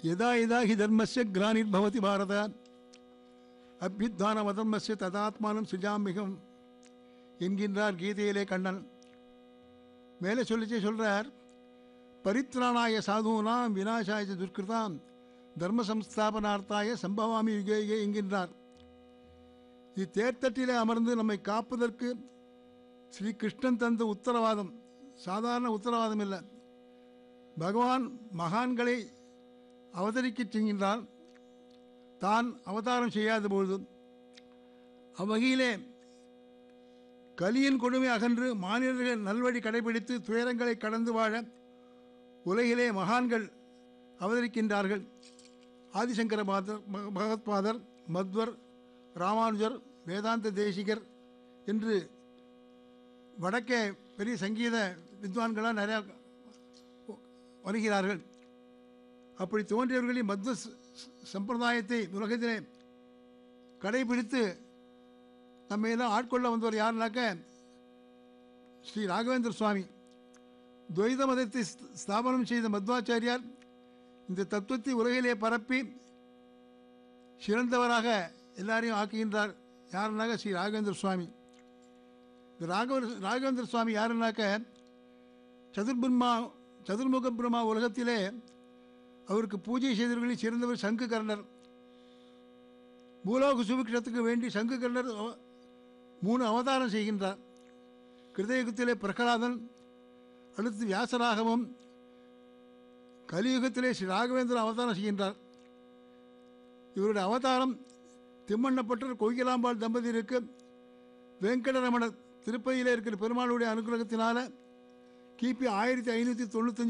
यदा यदा हि धर्मस्य ग्लानिर्भवति भारत அபியுத்தானமதர்மஸ்ய ததாத்மானம் சுஜாமிகம் என்கின்றார் கீதையிலே கண்ணன் மேலே சொல்லிச்சே சொல்றார் பரித்ராணாய சாதுனாம் விநாசாய துர்கிருதாம் தர்ம சம்ஸ்தாபனார்த்தாய சம்பவாமி யுகே யுகே என்கின்றார் இது தேர்த்தட்டிலே அமர்ந்து நம்மை காப்பதற்கு ஸ்ரீ கிருஷ்ணன் தந்த உத்தரவாதம் சாதாரண உத்தரவாதம் இல்லை பகவான் மகான்களை அவதரிக்கச் செய்கின்றான் தான் அவதாரம் செய்யாத பொழுது அவ்வகையிலே கலியின் கொடுமை அகன்று மாநிலர்கள் நல்வழி கடைபிடித்து துயரங்களை கடந்து வாழ உலகிலே மகான்கள் அவதரிக்கின்றார்கள் ஆதிசங்கர பாதர் ம- பகவத்பாதர் மத்வர் ராமானுஜர் வேதாந்த தேசிகர் என்று வடக்கே பெரிய சங்கீத வித்வான்களாக நிறையா வருகிறார்கள் அப்படி தோன்றியவர்களின் மத்வ ச- ச- சம்பிரதாயத்தை உலகத்திலே கடைபிடித்து நம்ம எல்லாம் ஆட்கொள்ள வந்தவர் யாருனாக்க ஸ்ரீ ராகவேந்திர சுவாமி துவைத மதத்தை ஸ்த- ஸ்தாபனம் செய்த மத்வாச்சாரியார் இந்த தத்துவத்தை உலகிலே பரப்பி சிறந்தவராக எல்லாரையும் ஆக்குகின்றார் யாருனாக்க ஸ்ரீ ராகவேந்திர சுவாமி இந்த ராகவ ராகவேந்திர சுவாமி யாருனாக்க சதுர்பிரம்மா சதுர்முக பிரம்மா உலகத்திலே அவருக்கு பூஜை செய்தவர்களில் சிறந்தவர் சங்குகர்ணர் பூலோக சுபிக்ஷத்துக்கு வேண்டி சங்குகர்ணர் அவ- மூணு அவதாரம் செய்கின்றார் கிருதயுகத்திலே பிரகலாதன் அடுத்து வியாசராகவும் கலியுகத்திலே ஸ்ரீ ராகவேந்திர அவதாரம் செய்கின்றார் இவருடைய அவதாரம் திம்மண்ணப்பட்டர் கோகிலாம்பாள் தம்பதியருக்கு வெங்கடரமணர் திருப்பதியிலே இருக்கிற பெருமாளுடைய அனுகிரகத்தினால கிபி ஆயிரத்தி ஐநூற்றி தொண்ணூத்தஞ்சு